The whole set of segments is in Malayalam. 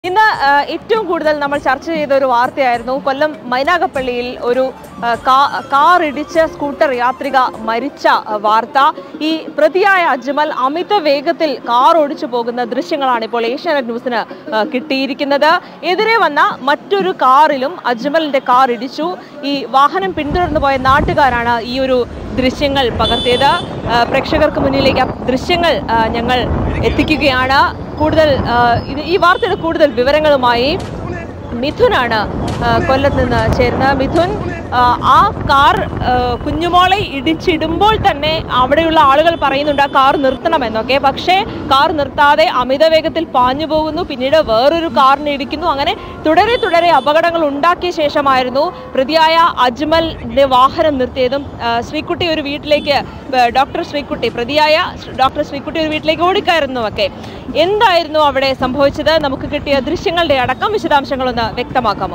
ഇന്ന് ആ, ഏറ്റവും കൂടുതൽ നമ്മൾ ചർച്ച ചെയ്ത ഒരു വാർത്തയായിരുന്നു കൊല്ലം മൈനാഗപ്പള്ളിയിൽ ഒരു ആ, കാ- കാർ ഇടിച്ച് സ്കൂട്ടർ യാത്രിക മരിച്ച ആ, വാർത്ത ഈ പ്രതിയായ അജ്മൽ അമിത വേഗത്തിൽ കാർ ഓടിച്ചു പോകുന്ന ദൃശ്യങ്ങളാണ് ഇപ്പോൾ ഏഷ്യാനെറ്റ് ന്യൂസിന് ആ, കിട്ടിയിരിക്കുന്നത് എതിരെ വന്ന മറ്റൊരു കാറിലും അജ്മലിന്റെ കാർ ഇടിച്ചു ഈ വാഹനം പിന്തുടർന്നു പോയ നാട്ടുകാരാണ് ഈ ഒരു ദൃശ്യങ്ങൾ പകർത്തിയത് ആ, പ്രേക്ഷകർക്ക് മുന്നിലേക്ക് ആ ദൃശ്യങ്ങൾ ആ, ഞങ്ങൾ എത്തിക്കുകയാണ് കൂടുതൽ ആ, ഇത് ഈ വാർത്തയുടെ കൂടുതൽ വിവരങ്ങളുമായി മിഥുനാണ് ആ, കൊല്ലത്ത് നിന്ന് ചേരുന്നത് മിഥുൻ ആ, ആ കാർ ആ, കുഞ്ഞുമോളെ ഇടിച്ചിടുമ്പോൾ തന്നെ അവിടെയുള്ള ആളുകൾ പറയുന്നുണ്ട് ആ കാർ നിർത്തണമെന്നൊക്കെ പക്ഷേ കാർ നിർത്താതെ അമിത വേഗത്തിൽ പാഞ്ഞു പോകുന്നു പിന്നീട് വേറൊരു കാറിനെ ഇടിക്കുന്നു അങ്ങനെ തുടരെ തുടരെ അപകടങ്ങൾ ഉണ്ടാക്കിയ ശേഷമായിരുന്നു പ്രതിയായ അജ്മലിന്റെ വാഹനം നിർത്തിയതും ആ, ശ്രീകുട്ടി ഒരു വീട്ടിലേക്ക് ആ, ഡോക്ടർ ശ്രീകുട്ടി പ്രതിയായ ഡോക്ടർ ശ്രീകുട്ടി ഒരു വീട്ടിലേക്ക് ഓടിക്കയറുന്നുമൊക്കെ എന്തായിരുന്നു അവിടെ സംഭവിച്ചത് നമുക്ക് കിട്ടിയ ദൃശ്യങ്ങളുടെ അടക്കം വിശദാംശങ്ങളൊന്ന് വ്യക്തമാക്കാമോ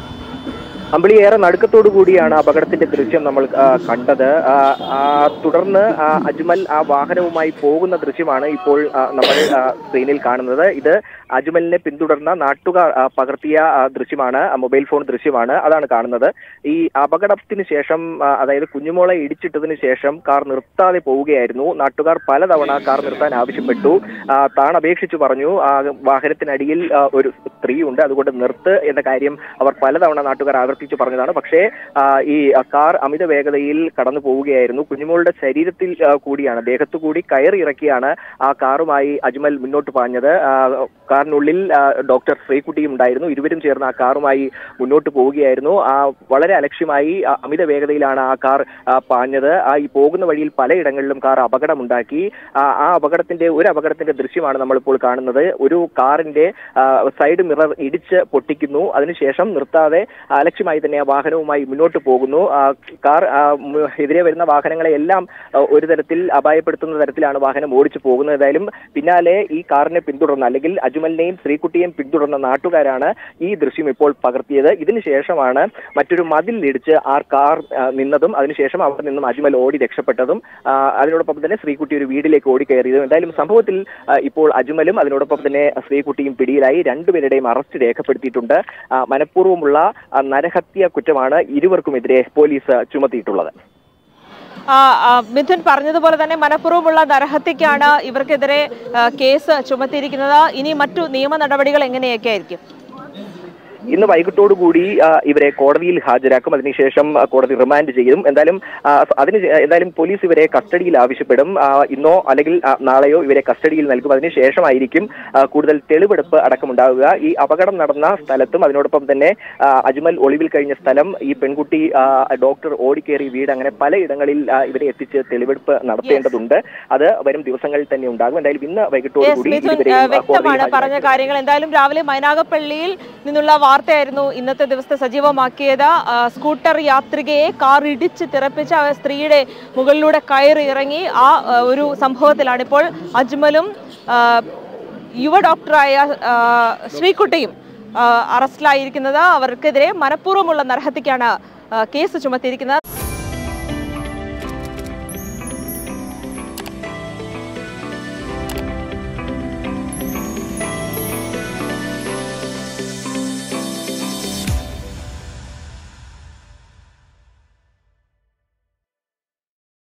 അമ്പിളി ഏറെ നടുക്കത്തോടു കൂടിയാണ് അപകടത്തിന്റെ ദൃശ്യം നമ്മൾ ആ, കണ്ടത് ആ, ആ, തുടർന്ന് ആ, അജ്മൽ ആ വാഹനവുമായി പോകുന്ന ദൃശ്യമാണ് ഇപ്പോൾ ആ, നമ്മൾ ആ, സ്ക്രീനിൽ കാണുന്നത് ഇത് അജ്മലിനെ പിന്തുടർന്ന നാട്ടുകാർ ആ, പകർത്തിയ ആ, ദൃശ്യമാണ് ആ, മൊബൈൽ ഫോൺ ദൃശ്യമാണ് അതാണ് കാണുന്നത് ഈ അപകടത്തിന് ശേഷം ആ, അതായത് കുഞ്ഞുമോളെ ഇടിച്ചിട്ടതിന് ശേഷം കാർ നിർത്താതെ പോവുകയായിരുന്നു നാട്ടുകാർ പലതവണ കാർ നിർത്താൻ ആവശ്യപ്പെട്ടു ആ, താൻ അപേക്ഷിച്ചു പറഞ്ഞു ആ, വാഹനത്തിനടിയിൽ ആ, ഒരു സ്ത്രീയുണ്ട് അതുകൊണ്ട് നിർത്ത് എന്ന കാര്യം അവർ പലതവണ നാട്ടുകാർ ആവർത്തിച്ചു പറഞ്ഞതാണ് പക്ഷേ ആ, ഈ ആ, കാർ അമിത വേഗതയിൽ കടന്നു പോവുകയായിരുന്നു കുഞ്ഞുമോളുടെ ശരീരത്തിൽ ആ, കൂടിയാണ് ദേഹത്തു കൂടി കയറി ഇറക്കിയാണ് ആ കാറുമായി അജ്മൽ മുന്നോട്ട് പാഞ്ഞത് ആ, കാറിനുള്ളിൽ ആ, ഡോക്ടർ ശ്രീകുട്ടിയും ഉണ്ടായിരുന്നു ഇരുവരും ചേർന്ന് ആ കാറുമായി മുന്നോട്ട് പോവുകയായിരുന്നു ആ വളരെ അലക്ഷ്യമായി ആ, അമിത വേഗതയിലാണ് ആ കാർ ആ, പാഞ്ഞത് ആ ഈ പോകുന്ന വഴിയിൽ പലയിടങ്ങളിലും കാർ അപകടമുണ്ടാക്കി ആ ആ അപകടത്തിന്റെ ഒരു അപകടത്തിന്റെ ദൃശ്യമാണ് നമ്മളിപ്പോൾ കാണുന്നത് ഒരു കാറിന്റെ ആ, സൈഡ് മിറർ ഇടിച്ച് പൊട്ടിക്കുന്നു അതിനുശേഷം നിർത്താതെ അലക്ഷ്യമായി തന്നെ ആ വാഹനവുമായി മുന്നോട്ട് പോകുന്നു ആ കാർ ആ, മു- എതിരെ വരുന്ന വാഹനങ്ങളെ എല്ലാം ആ, ഒരു തരത്തിൽ അപായപ്പെടുത്തുന്ന തരത്തിലാണ് വാഹനം ഓടിച്ചു പോകുന്നത് ഏതായാലും പിന്നാലെ ഈ കാറിനെ പിന്തുടർന്ന അല്ലെങ്കിൽ അജ്മലിനെയും ശ്രീകുട്ടിയെയും പിന്തുടർന്ന നാട്ടുകാരാണ് ഈ ദൃശ്യം ഇപ്പോൾ പകർത്തിയത് ഇതിനുശേഷമാണ് മറ്റൊരു മതിലിടിച്ച് ആ കാർ ആ, നിന്നതും അതിനുശേഷം അവിടെ നിന്നും അജ്മൽ ഓടി രക്ഷപ്പെട്ടതും ആ, അതിനോടൊപ്പം തന്നെ ശ്രീകുട്ടി ഒരു വീട്ടിലേക്ക് ഓടിക്കയറിയതും എന്തായാലും സംഭവത്തിൽ ആ, ഇപ്പോൾ അജ്മലും അതിനോടൊപ്പം തന്നെ ശ്രീകുട്ടിയും പിടിയിലായി രണ്ടുപേരുടെയും അറസ്റ്റ് രേഖപ്പെടുത്തിയിട്ടുണ്ട് ആ, മനഃപൂർവ്വമുള്ള ആ, നരഹത്യ കുറ്റമാണ് ഇരുവർക്കുമെതിരെ പോലീസ് ചുമത്തിയിട്ടുള്ളത് ആ, ആ, മിഥുൻ പറഞ്ഞതുപോലെ തന്നെ മനഃപൂർവ്വമുള്ള നരഹത്യക്കാണ് ഇവർക്കെതിരെ ആ, കേസ് ചുമത്തിയിരിക്കുന്നത് ഇനി മറ്റു നിയമ നടപടികൾ എങ്ങനെയൊക്കെ ആയിരിക്കും ഇന്ന് വൈകിട്ടോടുകൂടി ആ, ഇവരെ കോടതിയിൽ ഹാജരാക്കും അതിനുശേഷം ആ, കോടതി റിമാൻഡ് ചെയ്യും എന്തായാലും ആ, അതിന് ശേ- എന്തായാലും പോലീസ് ഇവരെ കസ്റ്റഡിയിൽ ആവശ്യപ്പെടും ആ, ഇന്നോ അല്ലെങ്കിൽ ആ, നാളെയോ ഇവരെ കസ്റ്റഡിയിൽ നൽകും അതിനുശേഷമായിരിക്കും ആ, കൂടുതൽ തെളിവെടുപ്പ് അടക്കമുണ്ടാവുക ഈ അപകടം നടന്ന സ്ഥലത്തും അതിനോടൊപ്പം തന്നെ ആ, അജ്മൽ ഒളിവിൽ കഴിഞ്ഞ സ്ഥലം ഈ പെൺകുട്ടി ആ, ഡോക്ടർ ഓടിക്കേറി വീട് അങ്ങനെ പലയിടങ്ങളിൽ ആ, ഇവരെ എത്തിച്ച് തെളിവെടുപ്പ് നടത്തേണ്ടതുണ്ട് അത് വരും ദിവസങ്ങളിൽ തന്നെ ഉണ്ടാകും എന്തായാലും ഇന്ന് യെസ് വൈകിട്ടോടുകൂടി മിഥുൻ ഇരുവരെയും, ആ, ആ, കോടതിയിൽ വ്യക്തമാണ് ഹാജരാക്കും. പറഞ്ഞ കാര്യങ്ങൾ എന്തായാലും രാവിലെ മൈനാഗപ്പള്ളിയിൽ നിന്നുള്ള വാർത്തയായിരുന്നു ഇന്നത്തെ ദിവസത്തെ സജീവമാക്കിയത് ആ, സ്കൂട്ടർ യാത്രികയെ കാർ ഇടിച്ച് തിറപ്പിച്ച് ആ സ്ത്രീയുടെ മുകളിലൂടെ കയറി ഇറങ്ങി ആ ആ, ഒരു സംഭവത്തിലാണ് ഇപ്പോൾ അജ്മലും ആ, യുവ ഡോക്ടറായ ആ, ശ്രീകുട്ടിയും ആ, അറസ്റ്റിലായിരിക്കുന്നത് അവർക്കെതിരെ മനഃപൂർവ്വമുള്ള നരഹത്യക്കാണ് ആ, കേസ് ചുമത്തിയിരിക്കുന്നത്